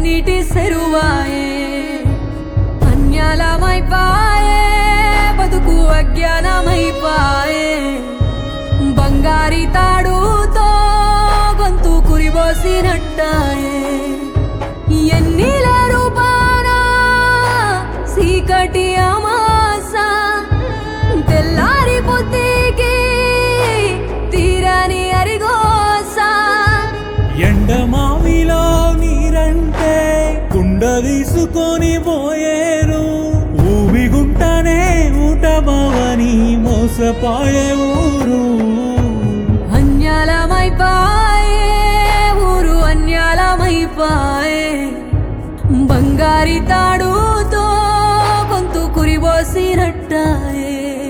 కన్నీటి సెరువాయే అన్యాలమైపాయే బతుకు అజ్ఞానమైపాయే బంగారి తాడుతో గొంతు కురిబోసినట్టాయే ఎన్నిల రూపాన సీకటి అమాస తెల్లారి పొద్దుకి తీరని అరిగోసా ఎండమావిలో నీరంటే కుండ తీసుకొని పోయేరు ఊబిగుంటనే ఊట బావని మోసపాయే ఊరు అన్యాలమైపాయే ఊరు అన్యాలమైపాయే బంగారి తాడుతో గొంతు కురిబోసినట్టాయే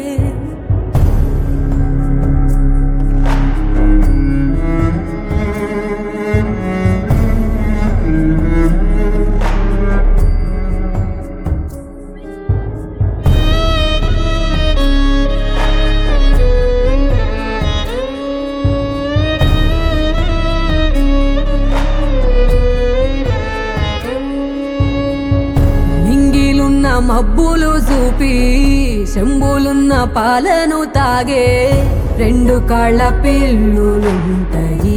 నింగిలున్న మబ్బులు చూపి శంభులున్న పాలను తాగే రెండు కాళ్ళ పిల్లులుంటాయి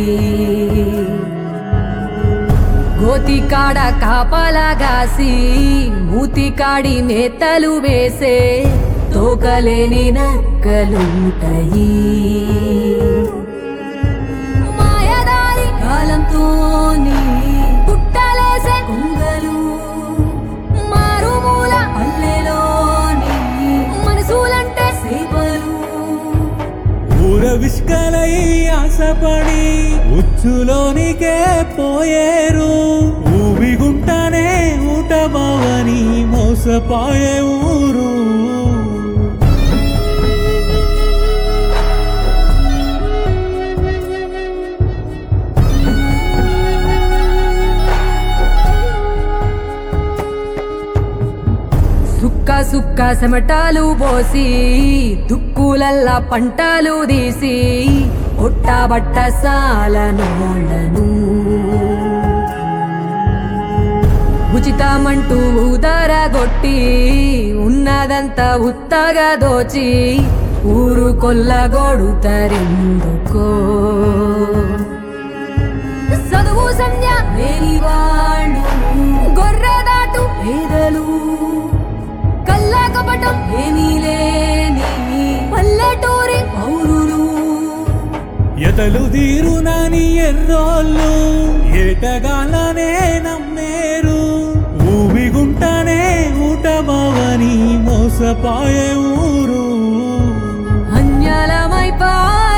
గోతి కాడ కాపలాగాసి మూతి కాడి మేతలు వేసే తోకలేని నక్కలుంటాయి మాయదారి కాలంతోని పుట్టలేసే కొంగలు మారుమూల పల్లెలోని మనసులంటే సేపలు ఊర విష్కలై ఆశపడి ఉచ్చులోనికే పోయేరు ఊబిగుంటనే ఊట బావని మోసపాయే ఊరు సుక్క సుక్క చెమటాలు పోసి దుక్కులల్లా పంటలు తీసి పుట్టబట్ట సాలనోళ్ళను ఉచితమంటూ ఉదరగొట్టి ఉన్నదంతా ఉత్తగా దోచి ఊరు కొల్లగొడుతారెందుకో చదువు సంధ్య లేని వాళ్ళు గొర్రెదాటు పేదలు కళ్ళ కపటం ఏమీ లేని పల్లెటూరి పౌరులు ఎతలు తీరునని ఎర్రోళ్ళు ఏటగాలనే నమ్మేరు ఊబిగుంటనే ఊట బావని మోసపాయే ఊరు అన్యాలమైపాయే